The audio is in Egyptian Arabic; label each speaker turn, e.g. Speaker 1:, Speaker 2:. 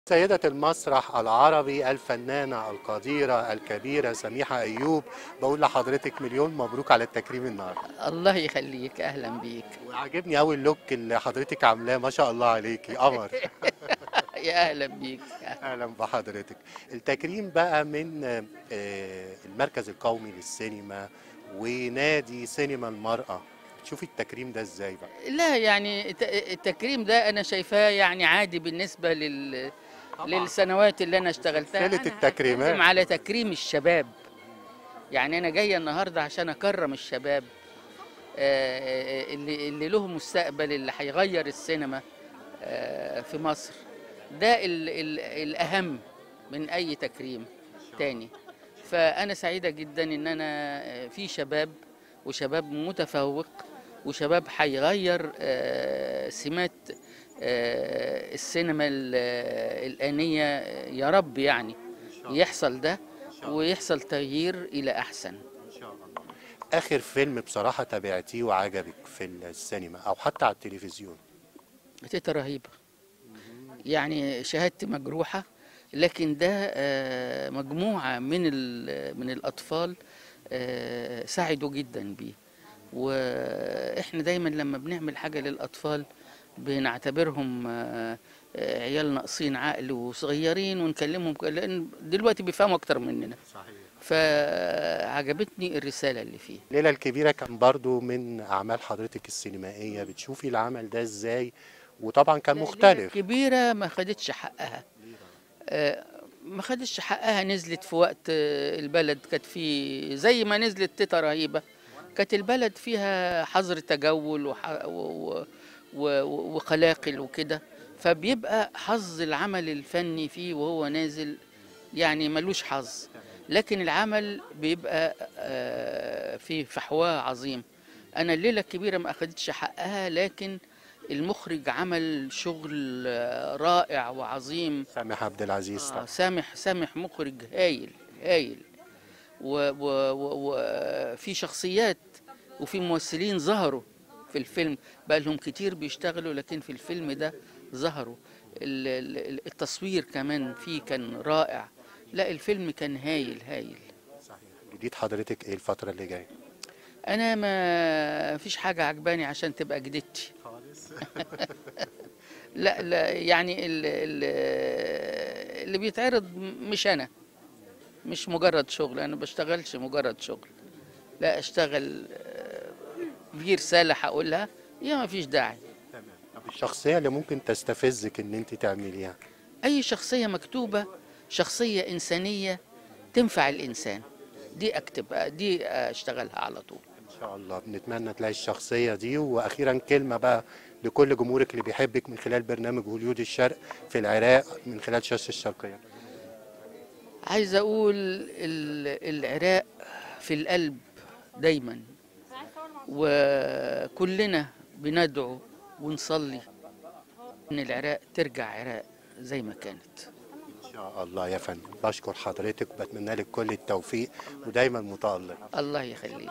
Speaker 1: سيدة المسرح العربي الفنانة القديرة الكبيرة سميحة أيوب بقول لحضرتك مليون مبروك على التكريم النهاردة
Speaker 2: الله يخليك اهلا بيك
Speaker 1: وعجبني أوي اللوك اللي حضرتك عاملاه ما شاء الله عليكي قمر
Speaker 2: يا اهلا بيك
Speaker 1: أهلا بحضرتك التكريم بقى من آه، المركز القومي للسينما ونادي سينما المرأة تشوفي التكريم ده ازاي بقى
Speaker 2: لا يعني الت- التكريم ده انا شايفاه يعني عادي بالنسبه لل للسنوات اللي انا اشتغلتها
Speaker 1: سلسلة
Speaker 2: أنا
Speaker 1: التكريمات.
Speaker 2: هتكلم على تكريم الشباب يعني انا جايه النهارده عشان اكرم الشباب آه، اللي اللي له مستقبل اللي هيغير السينما آه، في مصر ده ال ال الاهم من اي تكريم تاني فانا سعيده جدا ان انا آه، في شباب وشباب متفوق وشباب هيغير آه، سمات آه، السينما ال- آه، الآنية آه، يا رب يعني يحصل ده ويحصل تغيير إلى أحسن
Speaker 1: إن شاء الله آخر فيلم بصراحة تابعتيه وعجبك في السينما أو حتى على التلفزيون
Speaker 2: تيتا رهيبة يعني شهادتي مجروحة لكن ده آه، مجموعة من ال- من الأطفال آه، ساعدوا جدا بيه وإحنا دايما لما بنعمل حاجة للأطفال بنعتبرهم آه، آه، عيال ناقصين عقل وصغيرين ونكلمهم ك- لأن دلوقتي بيفهموا أكتر مننا
Speaker 1: صحيح
Speaker 2: فعجبتني الرسالة اللي فيه
Speaker 1: الليلة الكبيرة كان برضو من أعمال حضرتك السينمائية بتشوفي العمل ده إزاي وطبعا كان مختلف
Speaker 2: كبيرة ما خدتش حقها آه، ما خدتش حقها نزلت في وقت آه، البلد كانت في زي ما نزلت تيتا رهيبة كانت البلد فيها حظر تجول وح- و- و- و- وقلاقل وكده فبيبقى حظ العمل الفني فيه وهو نازل يعني ملوش حظ لكن العمل بيبقى آه، في فحواه عظيم انا الليله الكبيره ما اخدتش حقها لكن المخرج عمل شغل آه، رائع وعظيم
Speaker 1: سامح عبد العزيز
Speaker 2: آه
Speaker 1: طبعا
Speaker 2: سامح سامح مخرج هايل هايل وفي شخصيات وفي ممثلين ظهروا في الفيلم بقى لهم كتير بيشتغلوا لكن في الفيلم ده ظهروا ال- ال- التصوير كمان فيه كان رائع لا الفيلم كان هايل هايل
Speaker 1: صحيح جديد حضرتك إيه الفترة اللي جاية
Speaker 2: انا ما فيش حاجه عجباني عشان تبقى جدتي
Speaker 1: خالص
Speaker 2: لا لا يعني ال- ال- اللي بيتعرض مش انا مش مجرد شغل انا بشتغلش مجرد شغل لا اشتغل آه، في رساله هقولها يا ما فيش داعي
Speaker 1: تمام طب الشخصية اللي ممكن تستفزك إن أنت تعمليها
Speaker 2: اي شخصيه مكتوبه شخصيه انسانيه تنفع الانسان دي اكتب دي اشتغلها على طول
Speaker 1: إن شاء الله بنتمنى تلاقي الشخصية دي وأخيرا كلمة بقى لكل جمهورك اللي بيحبك من خلال برنامج هوليود الشرق في العراق من خلال شاشة الشرقية
Speaker 2: عايز اقول ال- العراق في القلب دايما وكلنا بندعو ونصلي ان العراق ترجع عراق زي ما كانت
Speaker 1: إن شاء الله يا فندم بشكر حضرتك وبتمنى لك كل التوفيق ودايما متألق
Speaker 2: الله يخليك